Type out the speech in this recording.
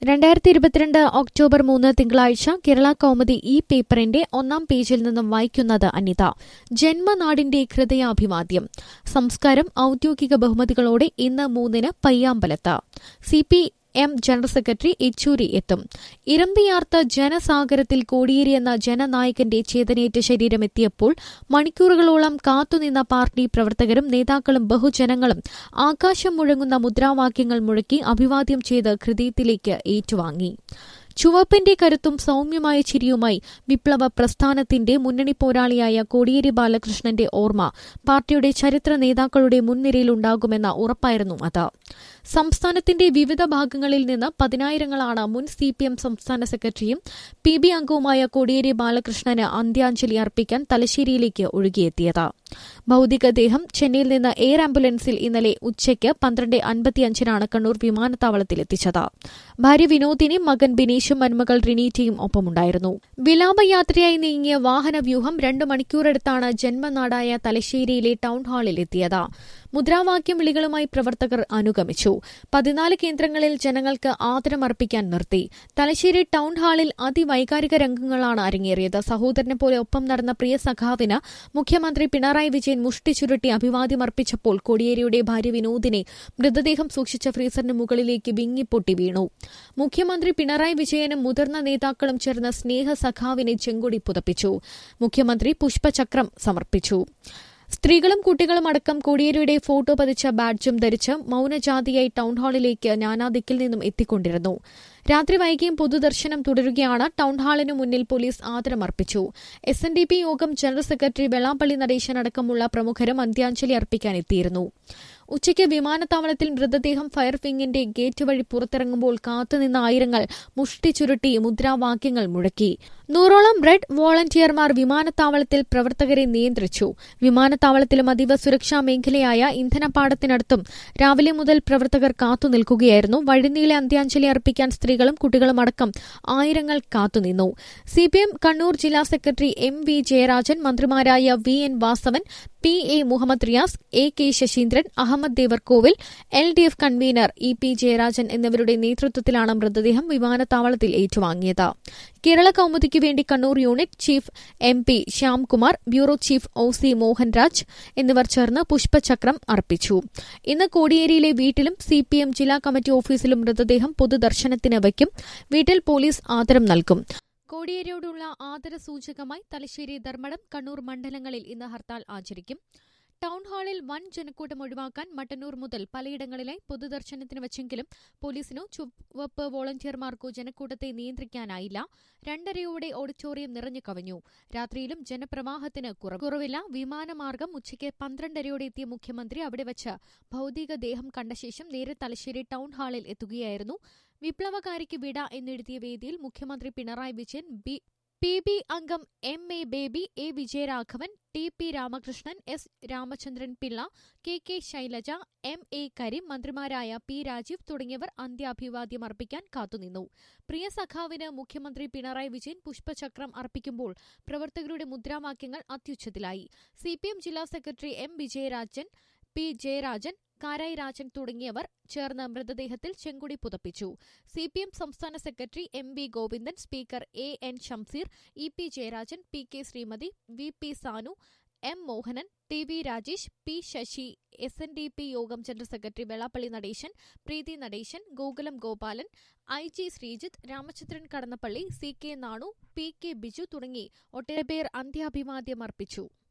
രണ്ടായിരത്തി ഇരുപത്തിരണ്ട് ഒക്ടോബർ മൂന്ന് തിങ്കളാഴ്ച കേരള കൗമുദി ഈ പേപ്പറിന്റെ ഒന്നാം പേജിൽ നിന്നും വായിക്കുന്നത് അനിത ജന്മനാടിന്റെ ഹൃദയാഭിവാദ്യം സംസ്കാരം ഔദ്യോഗിക ബഹുമതികളോടെ ഇന്ന് മൂന്നിന് പയ്യാമ്പലത്ത് C P M general secretary Yechury എത്തും ഇരമ്പിയാർത്ത ജനസാഗരത്തിൽ കോടിയേരിയെന്ന ജനനായകന്റെ ചേതനയേറ്റ ശരീരമെത്തിയപ്പോൾ മണിക്കൂറുകളോളം കാത്തുനിന്ന പാർട്ടി പ്രവർത്തകരും നേതാക്കളും ബഹുജനങ്ങളും ആകാശം മുഴങ്ങുന്ന മുദ്രാവാക്യങ്ങൾ മുഴക്കി അഭിവാദ്യം ചെയ്ത് ഹൃദയത്തിലേക്ക് ഏറ്റുവാങ്ങി ചുവപ്പിന്റെ കരുത്തും സൌമ്യമായ ചിരിയുമായി വിപ്ലവ പ്രസ്ഥാനത്തിന്റെ മുന്നണി പോരാളിയായ കോടിയേരി ബാലകൃഷ്ണന്റെ ഓർമ്മ പാർട്ടിയുടെ ചരിത്ര നേതാക്കളുടെ മുൻനിരയിലുണ്ടാകുമെന്ന ഉറപ്പായിരുന്നു അത് സംസ്ഥാനത്തിന്റെ വിവിധ ഭാഗങ്ങളിൽ നിന്ന് പതിനായിരങ്ങളാണ് മുൻ സി പി എം സംസ്ഥാന സെക്രട്ടറിയും പി ബി അംഗവുമായ കോടിയേരി ബാലകൃഷ്ണന് അന്ത്യാഞ്ജലി അർപ്പിക്കാൻ തലശ്ശേരിയിലേക്ക് ഒഴുകിയെത്തിയത് ഭൌതികദേഹം ചെന്നൈയിൽ നിന്ന് എയർ ആംബുലൻസിൽ ഇന്നലെ ഉച്ചയ്ക്ക് പന്ത്രണ്ട് അൻപത്തിയഞ്ചിനാണ് കണ്ണൂർ വിമാനത്താവളത്തിലെത്തിച്ചത് ഭാര്യ വിനോദിനിയും മകൻ ബിനീഷും മരുമകൾ റിനീറ്റയും ഒപ്പമുണ്ടായിരുന്നു വിലാപയാത്രയായി നീങ്ങിയ വാഹനവ്യൂഹം രണ്ടു മണിക്കൂറെടുത്താണ് ജന്മനാടായ തലശ്ശേരിയിലെ ടൌൺ ഹാളിൽ എത്തിയത് മുദ്രാവാക്യം വിളികളുമായി പ്രവർത്തകർ അനുഗമിച്ചു പതിനാല് കേന്ദ്രങ്ങളിൽ ജനങ്ങൾക്ക് ആദരമർപ്പിക്കാൻ നിർത്തി തലശ്ശേരി ടൌൺ ഹാളിൽ അതിവൈകാരിക രംഗങ്ങളാണ് അരങ്ങേറിയത് സഹോദരനെ പോലെ ഒപ്പം നടന്ന പ്രിയ സഖാവിന് മുഖ്യമന്ത്രി പിണറായി വിജയൻ മുഷ്ടി ചുരുട്ടി അഭിവാദ്യമർപ്പിച്ചപ്പോൾ കോടിയേരിയുടെ ഭാര്യ വിനോദിനെ മൃതദേഹം സൂക്ഷിച്ച ഫ്രീസറിന് മുകളിലേക്ക് വിങ്ങിപ്പൊട്ടി വീണു മുഖ്യമന്ത്രി പിണറായി വിജയനും മുതിർന്ന നേതാക്കളും ചേർന്ന് സ്നേഹ സഖാവിനെ ചെങ്കൊടി പുതപ്പിച്ചു മുഖ്യമന്ത്രി പുഷ്പചക്രം സമർപ്പിച്ചു സ്ത്രീകളും കുട്ടികളും അടക്കം കോടിയേരിയുടെ ഫോട്ടോ പതിച്ച ബാഡ്ജും ധരിച്ച് മൌനജാതിയായി ടൌൺഹാളിലേക്ക് നാനാദിക്കിൽ നിന്നും എത്തിക്കൊണ്ടിരുന്നു രാത്രി വൈകിയും പൊതുദർശനം തുടരുകയാണ് ടൌൺഹാളിനു മുന്നിൽ പോലീസ് ആദരമർപ്പിച്ചു എസ് എൻ ഡി പി യോഗം ജനറൽ സെക്രട്ടറി വെള്ളാപ്പള്ളി നടേശൻ അടക്കമുള്ള പ്രമുഖരും അന്ത്യാഞ്ജലി അർപ്പിക്കാൻ എത്തിയിരുന്നു ഉച്ചയ്ക്ക് വിമാനത്താവളത്തിൽ മൃതദേഹം ഫയർ വിങ്ങിന്റെ ഗേറ്റ് വഴി പുറത്തിറങ്ങുമ്പോൾ കാത്തുനിന്ന ആയിരങ്ങൾ മുഷ്ടി ചുരുട്ടി മുദ്രാവാക്യങ്ങൾ മുഴക്കി നൂറോളം റെഡ് വോളണ്ടിയർമാർ വിമാനത്താവളത്തിൽ പ്രവർത്തകരെ നിയന്ത്രിച്ചു വിമാനത്താവളത്തിലും അതീവ സുരക്ഷാ മേഖലയായ ഇന്ധനപ്പാടത്തിനടുത്തും രാവിലെ മുതൽ പ്രവർത്തകർ കാത്തുനിൽക്കുകയായിരുന്നു വഴിനീളെ അന്ത്യാഞ്ജലി അർപ്പിക്കാൻ സ്ത്രീകളും കുട്ടികളും അടക്കം ആയിരങ്ങൾ കാത്തുനിന്നു സിപിഎം കണ്ണൂർ ജില്ലാ സെക്രട്ടറി എം വി ജയരാജൻ മന്ത്രിമാരായ V N Vasavan P A Muhammad Riyas A K Saseendran Ahammed Devarkovil L D F convener E P Jayarajan എന്നിവരുടെ നേതൃത്വത്തിലാണ് മൃതദേഹം വിമാനത്താവളത്തിൽ ഏറ്റുവാങ്ങിയത് കേരള കൌമുദിക്ക് വേണ്ടി Kannur unit chief M P Shyamkumar bureau chief O C Mohanraj എന്നിവർ ചേർന്ന് പുഷ്പചക്രം അർപ്പിച്ചു ഇന്ന് കോടിയേരിയിലെ വീട്ടിലും സി പി എം ജില്ലാ കമ്മിറ്റി ഓഫീസിലും മൃതദേഹം പൊതുദർശനത്തിന് വയ്ക്കും വീട്ടിൽ പോലീസ് ആദരം നൽകും കോടിയേരിയോടുള്ള ആദരസൂചകമായി തലശ്ശേരി ധർമ്മടം കണ്ണൂർ മണ്ഡലങ്ങളിൽ ഇന്ന് ഹർത്താൽ ആചരിക്കും ടൌൺ ഹാളിൽ വൻ ജനക്കൂട്ടം ഒഴിവാക്കാൻ മട്ടന്നൂർ മുതൽ പലയിടങ്ങളിലായി പൊതുദർശനത്തിന് വച്ചെങ്കിലും പോലീസിനോ ചുവപ്പ് വോളണ്ടിയർമാർക്കോ ജനക്കൂട്ടത്തെ നിയന്ത്രിക്കാനായില്ല രണ്ടരയോടെ ഓഡിറ്റോറിയം നിറഞ്ഞു കവിഞ്ഞു രാത്രിയിലും ജനപ്രവാഹത്തിന് കുറവില്ല വിമാനമാർഗം ഉച്ചയ്ക്ക് പന്ത്രണ്ടരയോടെ എത്തിയ മുഖ്യമന്ത്രി അവിടെ വച്ച് ഭൌതികദേഹം കണ്ട ശേഷം നേരെ തലശ്ശേരി ടൌൺ ഹാളിൽ എത്തുകയായിരുന്നു വിപ്ലവകാരിക്ക് വിട എന്നെഴുതിയ വേദിയിൽ മുഖ്യമന്ത്രി Pinarayi Vijayan B P B അംഗം M A Baby A Vijayaraghavan T P Ramakrishnan S Ramachandran Pillai K K Shailaja M A Kareem മന്ത്രിമാരായ പി രാജീവ് തുടങ്ങിയവർ അന്ത്യാഭിവാദ്യം അർപ്പിക്കാൻ കാത്തുനിന്നു പ്രിയ സഖാവിന് മുഖ്യമന്ത്രി പിണറായി വിജയൻ പുഷ്പചക്രം അർപ്പിക്കുമ്പോൾ പ്രവർത്തകരുടെ മുദ്രാവാക്യങ്ങൾ അത്യുച്ചത്തിലായി സിപിഎം ജില്ലാ secretary M Vijayarajan P Jayarajan Karayi Rajan തുടങ്ങിയവർ ചേർന്ന് മൃതദേഹത്തിൽ ചെങ്കുടി പുതപ്പിച്ചു സിപിഎം സംസ്ഥാന secretary M V Govindan speaker A N Shamseer E P Jayarajan P K Sreemathi V P Sanu M Mohanan T V Rajesh P Sasi S N D P യോഗം general secretary Vellappally Natesan Preethi Natesan Gokulam Gopalan I G Sreejith Ramachandran Kadannappally C K Nanu P K Biju തുടങ്ങി ഒട്ടേറെ പേർ അന്ത്യാഭിവാദ്യം അർപ്പിച്ചു